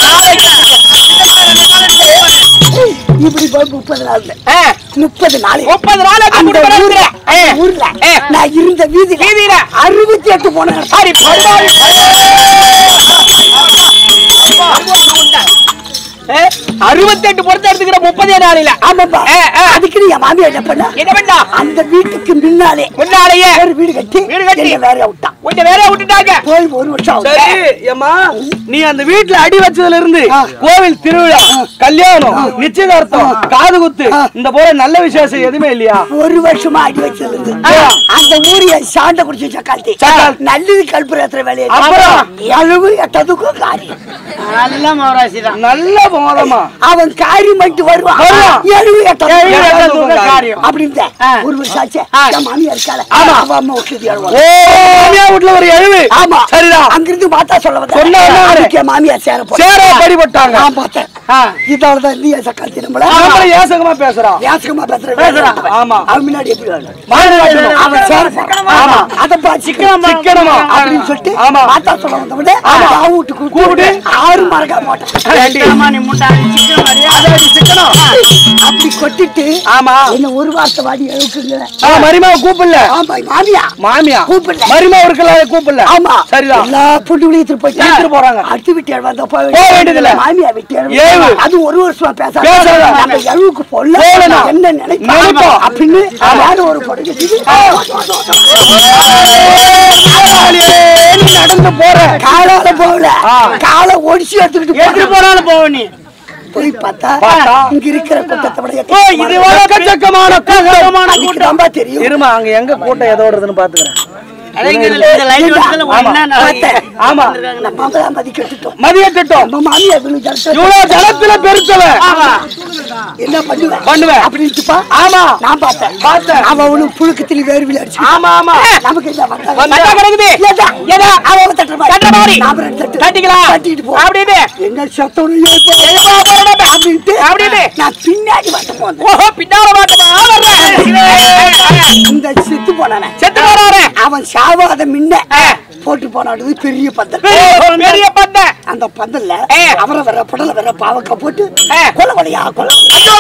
[SPEAKER 1] இப்படி போய் முப்பது நாள்ல
[SPEAKER 2] ஏ,
[SPEAKER 1] முப்பது நாள்
[SPEAKER 2] முப்பது நாளைக்கு
[SPEAKER 1] அந்த
[SPEAKER 2] குடும்பம்
[SPEAKER 1] ஊர்ல
[SPEAKER 2] நடக்குது. ஏ,
[SPEAKER 1] அந்த ஊர்ல
[SPEAKER 2] ஏ.
[SPEAKER 1] நான் இருந்த வீதியில
[SPEAKER 2] வீதியில.
[SPEAKER 1] அறுபத்தி எட்டு போன
[SPEAKER 2] அடி படுவாவி. அறுபத்தெட்டு பொருத்தம் எடுத்துக்கிற முப்பதே நாளில
[SPEAKER 1] ஆமாப்பா
[SPEAKER 2] ஏ, ஏ.
[SPEAKER 1] அதுக்கு நீ என் மாமியார் என்ன பண்ண
[SPEAKER 2] என்ன பண்ணா
[SPEAKER 1] அந்த வீட்டுக்கு முன்னாலே
[SPEAKER 2] முன்னாலேயே
[SPEAKER 1] ஒரு வீடு கட்டி
[SPEAKER 2] வீடு கட்டி.
[SPEAKER 1] என்னை வேற விட்டான்
[SPEAKER 2] உன்னை வேற விட்டுட்டாங்க
[SPEAKER 1] போய் ஒரு வருஷம் ஆகுது.
[SPEAKER 3] சரி ஏம்மா நீ அந்த வீட்டுல அடி வச்சதுல இருந்து
[SPEAKER 1] ஆ.
[SPEAKER 3] கோவில் திருவிழா கல்யாணம் நிச்சயதார்த்தம் காது குத்து
[SPEAKER 1] ஆ.
[SPEAKER 3] இந்த போல நல்ல விசேஷம் எதுவுமே இல்லையா
[SPEAKER 1] ஒரு வருஷமா அடி வச்சிருந்து அந்த ஊரிய சாண்ட குடிச்சு சக்காத்தி
[SPEAKER 3] சக்காத்தி.
[SPEAKER 1] நல்லது கல்புரத்துல வேலையை
[SPEAKER 3] அப்புறம்?
[SPEAKER 1] எழுவு எட்டதுக்கும் காரியம்
[SPEAKER 4] நல்ல மகராசி தான்
[SPEAKER 3] நல்ல போதமா
[SPEAKER 1] அவன் காரியம் பண்ணிட்டு வருவான்
[SPEAKER 3] வருவான்.
[SPEAKER 1] எழுவு எட்டதுக்கும்
[SPEAKER 3] எழுவு
[SPEAKER 1] காரியம்.
[SPEAKER 3] எட்டதுக்கும் காரியம்.
[SPEAKER 1] அப்படின்னு ஒரு வருஷம் ஆச்சு என் மாமியா இருக்கால அவ அம்மா விட்டு எழுவாங்க
[SPEAKER 3] ஓ மாமியா வீட்டுல ஒரு எழுவு
[SPEAKER 1] ஆமா
[SPEAKER 3] சரிதான்
[SPEAKER 1] அங்கிருந்து மாத்தா சொல்ல வந்தேன்
[SPEAKER 3] சொன்னா என்ன?
[SPEAKER 1] அதுக்கு என் மாமியார் சேர போறேன்
[SPEAKER 3] சேர படிபட்டாங்க
[SPEAKER 1] நான் பார்த்தேன் இதோடதான் நீ சக்காத்தி நம்மள
[SPEAKER 3] நம்மள ஏசகமா பேசுறான்
[SPEAKER 1] யாசகமா பேசுறேன்
[SPEAKER 3] பேசுறான். ஆமா.
[SPEAKER 1] அவன் முன்னாடி எப்படி வரணும்?
[SPEAKER 3] மாடு காட்டணும்.
[SPEAKER 1] அவன் சேர போறான்.
[SPEAKER 3] ஆமா.
[SPEAKER 1] அதை பார்த்து சிக்கனமா
[SPEAKER 3] சிக்கனமா.
[SPEAKER 1] அப்படின்னு சொல்லிட்டு
[SPEAKER 3] ஆமா.
[SPEAKER 1] மாத்தா சொல்ல வந்தவனே
[SPEAKER 3] ஆமா.
[SPEAKER 1] அவன் வீட்டுக்கு கூப்பிட்டு ஆறு மரக்கா போட்டேன்
[SPEAKER 3] ஏண்டி?
[SPEAKER 4] நீ முண்டாடி சிக்கன் மாதிரியா
[SPEAKER 3] அதான் சிக்கனம்.
[SPEAKER 1] அப்படி கொட்டிட்டு
[SPEAKER 3] ஆமா
[SPEAKER 1] என்ன ஒரு வார்த்தை வாடி எழுக்குங்க
[SPEAKER 3] ஆ, மரிமாவை கூப்பிடல
[SPEAKER 1] ஆமா மாமியா
[SPEAKER 3] மாமியா
[SPEAKER 1] கூப்பிடல.
[SPEAKER 3] மரிமா இருக்கல கூப்பிடல
[SPEAKER 1] ஆமா
[SPEAKER 3] சரிதான்
[SPEAKER 1] எல்லா பொண்ணு எடுத்துட்டு போயிட்டு
[SPEAKER 3] எடுத்துட்டு போறாங்க.
[SPEAKER 1] அடுத்து விட்டு வந்த போக
[SPEAKER 3] போக வேண்டியதில்ல.
[SPEAKER 1] மாமியா விட்டு
[SPEAKER 3] ஏவு.
[SPEAKER 1] அது ஒரு வருஷமா பேசாத
[SPEAKER 3] பேசாத.
[SPEAKER 1] நம்ம எழுவுக்கு போல
[SPEAKER 3] போகணும்.
[SPEAKER 1] என்ன நினைப்போம்
[SPEAKER 3] நினைப்போம்.
[SPEAKER 1] அப்படின்னு வேற ஒரு பொண்ணு
[SPEAKER 3] நீ நடந்து போற
[SPEAKER 1] காலால போகல
[SPEAKER 3] ஆ.
[SPEAKER 1] காலை ஒடிச்சு எடுத்துக்கிட்டு
[SPEAKER 4] எடுத்துட்டு
[SPEAKER 1] போறான்.
[SPEAKER 4] போனாலும் போவ நீ
[SPEAKER 1] போய் பார்த்தா
[SPEAKER 3] பார்த்தா.
[SPEAKER 1] இங்க இருக்கிற கூட்டத்தை விட
[SPEAKER 3] ஓ இது எக்கச்சக்கமான கூட்டம்
[SPEAKER 1] அதுக்கு தான்பா தெரியும்
[SPEAKER 3] இருமா அங்க எங்க கூட்டம் எதோ வருதுன்னு பாத்துக்கிறேன்
[SPEAKER 4] அதைங்க இந்த லைட் வச்சதுல
[SPEAKER 3] ஆமா.
[SPEAKER 4] என்ன நடக்குது?
[SPEAKER 3] ஆமா
[SPEAKER 1] நம்ம அவங்கள மதிக்கட்டுட்டோம்
[SPEAKER 3] மதிய திட்டம்
[SPEAKER 1] நம்ம மாமியா இவ்வளவு ஜனத்தை
[SPEAKER 3] இவ்வளவு ஜனத்துல பெருத்தவ
[SPEAKER 1] என்ன பண்ணுவேன்
[SPEAKER 3] பண்ணுவேன்.
[SPEAKER 1] அப்படின்ட்டுப்பா
[SPEAKER 3] ஆமா
[SPEAKER 1] நான் பார்த்தேன்
[SPEAKER 3] பார்த்தேன்.
[SPEAKER 1] அவன் அவனுக்கு புழுக்கத்தில் வேறு விளையாடிச்சு
[SPEAKER 3] ஆமா ஆமா
[SPEAKER 1] நமக்கு என்ன வந்தா?
[SPEAKER 3] வந்தா கிடக்குது.
[SPEAKER 1] ஏதா?
[SPEAKER 3] ஏதா?
[SPEAKER 1] அவன் அவன் தட்டுற மாதிரி.
[SPEAKER 3] தட்டுற மாதிரி.
[SPEAKER 1] நாம ரெண்டு தட்டு.
[SPEAKER 3] தட்டிக்கலாம்.
[SPEAKER 1] தட்டிட்டு போ.
[SPEAKER 3] அப்படின்னு.
[SPEAKER 1] என்ன சத்தம் எழுப்பா.
[SPEAKER 3] எழுப்பா போறடா.
[SPEAKER 1] அப்படின்ட்டு
[SPEAKER 3] அப்படின்னு.
[SPEAKER 1] நான் பின்னாடி வந்து போனேன்.
[SPEAKER 3] ஓஹோ பின்னால மாட்டமா வர்றேன்
[SPEAKER 1] இந்த செத்து போனானே
[SPEAKER 3] செத்து போறாரு
[SPEAKER 1] அவன் சாவாத முன்ன
[SPEAKER 3] ஆ.
[SPEAKER 1] போட்டு போனாடு பெரிய பந்தல்
[SPEAKER 3] பெரிய பந்த
[SPEAKER 1] அந்த பந்தல்ல
[SPEAKER 3] ஆ.
[SPEAKER 1] அவரை வர புடல வர பாவக்க போட்டு
[SPEAKER 3] ஆ.
[SPEAKER 1] கொலை கொலையா கொலை
[SPEAKER 3] ஐயோ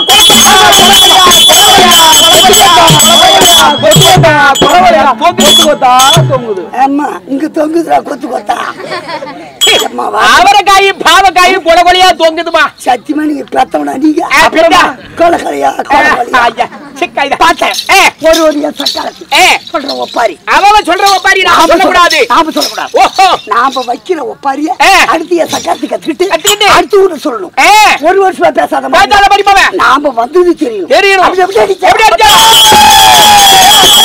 [SPEAKER 3] தொங்குது
[SPEAKER 1] ஆமா இங்க தொங்குதுடா கொத்து கொத்தா அம்மா வா
[SPEAKER 2] அவரைக்காயும் பாவக்காயும் கொலை கொலையா தொங்குதுமா
[SPEAKER 1] சத்தியமா நீங்க பெத்தவனா நீங்க
[SPEAKER 2] அப்படியா?
[SPEAKER 1] கொலை கொலையா கொலை கொலையா
[SPEAKER 2] ஐயா, சிக்கா இதா.
[SPEAKER 1] பார்த்தேன்
[SPEAKER 2] ஏ,
[SPEAKER 1] ஒரு ஒரு சக்காலத்து
[SPEAKER 2] ஏ,
[SPEAKER 1] சொல்ற ஒப்பாரி
[SPEAKER 2] அவன் சொல்ற ஒப்பாரி நான் சொல்லக்கூடாது
[SPEAKER 1] நாம சொல்லக்கூடாது
[SPEAKER 2] ஓஹோ
[SPEAKER 1] நாம வைக்கிற ஒப்பாரிய
[SPEAKER 2] ஏ.
[SPEAKER 1] அடுத்து என் சக்காலத்து கத்துக்கிட்டு
[SPEAKER 2] கத்துக்கிட்டு.
[SPEAKER 1] அடுத்து ஊட சொல்லணும்
[SPEAKER 2] ஏ,
[SPEAKER 1] ஒரு வருஷமா பேசாத மாதிரி.
[SPEAKER 2] பேசாத படிப்பவன்.
[SPEAKER 1] நாம வந்தது தெரியணும்
[SPEAKER 2] தெரியணும்.
[SPEAKER 1] அப்படி எப்படி அடிச்ச?
[SPEAKER 2] எப்படி அடிச்சா?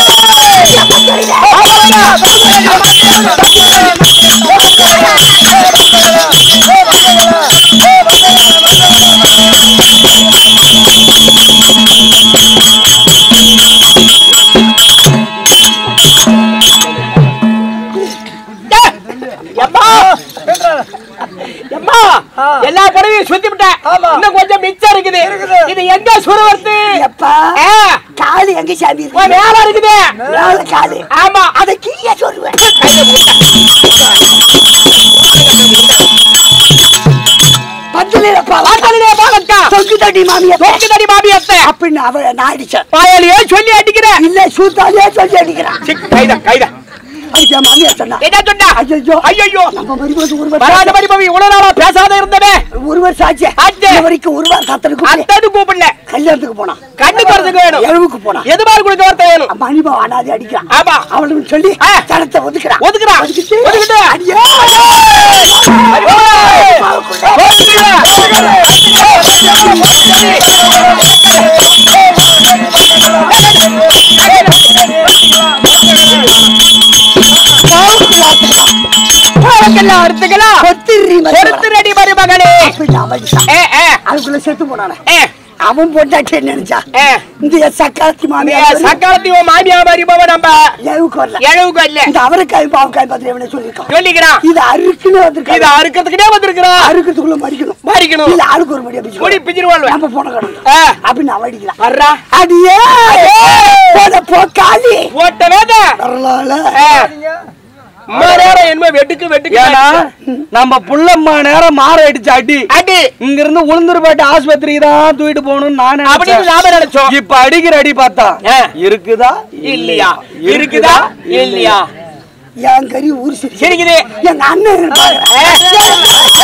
[SPEAKER 2] எம்மா! எம்மா! எல்லா புடவையும் சுத்தி விட்டேன் இன்னும் கொஞ்சம் மிச்சம் இருக்குது இது எங்க சுருவர்த்து
[SPEAKER 1] எப்பா
[SPEAKER 2] ஆ,
[SPEAKER 1] காலு எங்க சாமி
[SPEAKER 2] உன்
[SPEAKER 1] இருக்கு
[SPEAKER 2] மேல இருக்குது
[SPEAKER 1] மேல காலு
[SPEAKER 2] ஆமா
[SPEAKER 1] அதை கீழே சொல்லுவேன் பந்தலிலப்பா
[SPEAKER 2] வாசலிலே பாலக்கா
[SPEAKER 1] தொங்கு தடி மாமியா
[SPEAKER 2] தோக்கு தடி மாமியத்தை
[SPEAKER 1] அப்படின்னு அவளை நான் அடிச்சேன்
[SPEAKER 2] பாயாலியே சொல்லி அடிக்கிற
[SPEAKER 1] இல்ல சூத்தாலே சொல்லி அடிக்கிறான்
[SPEAKER 2] சிக், கைதா கைதா
[SPEAKER 1] அதுக்கு என் மாமியா சொன்னா
[SPEAKER 2] என்ன சொன்னா
[SPEAKER 1] ஐயோ
[SPEAKER 2] ஐயோ
[SPEAKER 1] நம்ம வரும்போது ஒரு
[SPEAKER 2] வராத
[SPEAKER 1] வருஷம்
[SPEAKER 2] மாதிரி பவி இவ்வளவு நாளா பேசாத இருந்தவே
[SPEAKER 1] ஒரு வருஷம் ஆச்சு
[SPEAKER 2] ஆச்சு.
[SPEAKER 1] இது வரைக்கும் ஒரு வாரம் சத்தனுக்கு
[SPEAKER 2] அத்தனு கூப்பிடல
[SPEAKER 1] கல்யாணத்துக்கு போனான்
[SPEAKER 2] கண்ணுக்கு வரதுக்கு வேணும்
[SPEAKER 1] எழுவுக்கு போனான்
[SPEAKER 2] எது மாதிரி கொடுக்க வரத்த வேணும்
[SPEAKER 1] மணிமா அனாதி அடிக்கிறான்
[SPEAKER 2] ஆமா
[SPEAKER 1] அவளுக்கு சொல்லி
[SPEAKER 2] ஆ.
[SPEAKER 1] தனத்தை ஒதுக்குறான்
[SPEAKER 2] ஒதுக்குறான்
[SPEAKER 1] ஒதுக்கிட்டு
[SPEAKER 2] ஒதுக்கிட்டு
[SPEAKER 1] அடியே
[SPEAKER 2] பாவக்கெல்லாம் அறுத்துக்கலாம்
[SPEAKER 1] கொத்திரி
[SPEAKER 2] பொறுத்து ரெடி மருமகளே ஏ ஏ
[SPEAKER 1] அதுக்குள்ள செத்து போனானே
[SPEAKER 2] ஏ
[SPEAKER 1] அவன் பொண்டாட்டி நினைச்சா
[SPEAKER 2] ஏ
[SPEAKER 1] இந்த சக்காத்தி
[SPEAKER 2] நீ
[SPEAKER 1] மாமியார்
[SPEAKER 2] சக்காலத்தி உன் மாமியா மருமவ நம்ம
[SPEAKER 1] எழுவுக்கு வரல
[SPEAKER 2] எழுவுக்கு இல்ல
[SPEAKER 1] இந்த அவரைக்காய் பாவக்காய் பத்திரி அவனை சொல்லியிருக்கான்
[SPEAKER 2] சொல்லிக்கிறான்
[SPEAKER 1] இது அறுக்குன்னு
[SPEAKER 2] இது
[SPEAKER 1] வந்திருக்காங்க
[SPEAKER 2] அறுக்கிறதுக்குனே வந்திருக்கிறான்
[SPEAKER 1] அறுக்கிறதுக்குள்ள மறிக்கணும்
[SPEAKER 2] மாறிக்கணும்
[SPEAKER 1] இல்ல ஆளுக்கு ஒரு மடி அப்படி
[SPEAKER 2] முடி பிஞ்சிருவாள்
[SPEAKER 1] நம்ம போன கடந்து
[SPEAKER 2] ஆ.
[SPEAKER 1] அப்படின்னு அவன் அடிக்கலாம்
[SPEAKER 2] வர்றா
[SPEAKER 1] அடியே போட போக்காளி
[SPEAKER 2] ஓட்ட வேத
[SPEAKER 1] வரலால
[SPEAKER 2] அம்மா நேரம் என்ன வெட்டுக்கு வெட்டுக்கு
[SPEAKER 3] ஏன்னா நம்ம புள்ளம்மா நேரம் மாற அடிச்சு அடி
[SPEAKER 2] அடி
[SPEAKER 3] இங்க இருந்து உளுந்தூர்பேட்டை ஆஸ்பத்திரிக்கு தான் தூக்கிட்டு போகணும்னு நான்
[SPEAKER 2] அப்படின்னு
[SPEAKER 3] நினைச்சேன்.
[SPEAKER 2] நாம நினைச்சோம்
[SPEAKER 3] இப்ப அடிக்கிற அடி பார்த்தா
[SPEAKER 2] ஆ.
[SPEAKER 3] இருக்குதா
[SPEAKER 2] இல்லையா இருக்குதா இல்லையா
[SPEAKER 1] என் கறி ஊர் சரி
[SPEAKER 4] சிரிக்குது
[SPEAKER 1] எங்க அண்ணன் பாக்குறேன்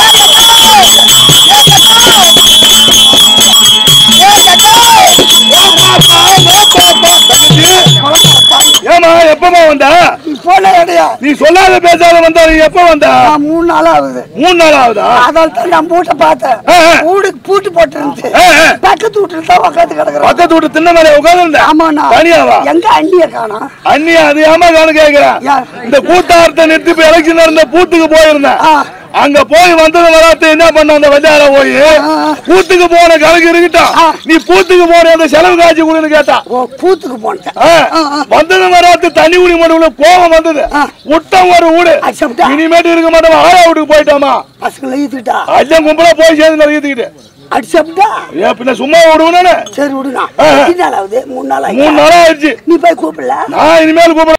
[SPEAKER 2] ஏமா எப்பமா வந்தா
[SPEAKER 1] நீ போன இடையா
[SPEAKER 2] நீ சொல்லாத பேசாத வந்தா நீ எப்ப வந்தா
[SPEAKER 1] நான் மூணு நாள் ஆகுது
[SPEAKER 2] மூணு நாள் ஆகுதா
[SPEAKER 1] அதால தான் நான் பூட்டை பார்த்தேன்
[SPEAKER 2] ஆ, ஆ.
[SPEAKER 1] வீடுக்கு பூட்டு போட்டு இருந்துச்சு
[SPEAKER 2] ஆ, ஆ.
[SPEAKER 1] பக்கத்து வீட்டுல தான் உட்காந்து கிடக்குறேன்
[SPEAKER 2] பக்கத்து வீட்டு தின்ன மேல உட்கார்ந்து
[SPEAKER 1] ஆமாண்ணா
[SPEAKER 2] தனியாவா
[SPEAKER 1] எங்க அண்ணிய காணோம்
[SPEAKER 2] அண்ணி அது ஏமா காணு கேக்குறேன்
[SPEAKER 1] யார்?
[SPEAKER 2] இந்த கூட்டாரத்தை நிறுத்தி இப்ப எலெக்ஷன் இருந்த பூத்துக்கு போயிருந்தேன்
[SPEAKER 1] ஆ.
[SPEAKER 2] அங்க போய் வந்தது வராத்து என்ன பண்ண அந்த வஜார போய் பூத்துக்கு போன கணக்கு இருக்கட்டும்
[SPEAKER 1] ஆ.
[SPEAKER 2] நீ பூத்துக்கு போன அந்த செலவு காட்சி கொடுன்னு கேட்டா
[SPEAKER 1] ஓ பூத்துக்கு போனேன்
[SPEAKER 2] ஆ. வந்தது வராத்து தண்ணி குடி மட்டும் கோபம் வந்தது
[SPEAKER 1] ஆ.
[SPEAKER 2] விட்டம் ஒரு வீடு
[SPEAKER 1] அச்சப்டா
[SPEAKER 2] இனிமேட்டு இருக்க மாட்டோம் ஆயா வீட்டுக்கு போயிட்டாமா
[SPEAKER 1] பசங்களை ஈத்துக்கிட்டா
[SPEAKER 2] அஜம் கும்பலா போய் சேர்ந்து நடக்கிட்டு
[SPEAKER 1] அடிச்சப்டா
[SPEAKER 2] ஏன் பின்ன சும்மா விடுவேனே
[SPEAKER 1] சரி விடுங்க
[SPEAKER 2] ஆ, ஆ.
[SPEAKER 1] எத்தனை நாள் ஆகுது மூணு நாள்
[SPEAKER 2] மூணு
[SPEAKER 1] ஆகுது
[SPEAKER 2] நாளா ஆயிடுச்சு
[SPEAKER 1] நீ போய் கூப்பிடல
[SPEAKER 2] நான் இனிமேல் கூப்பிட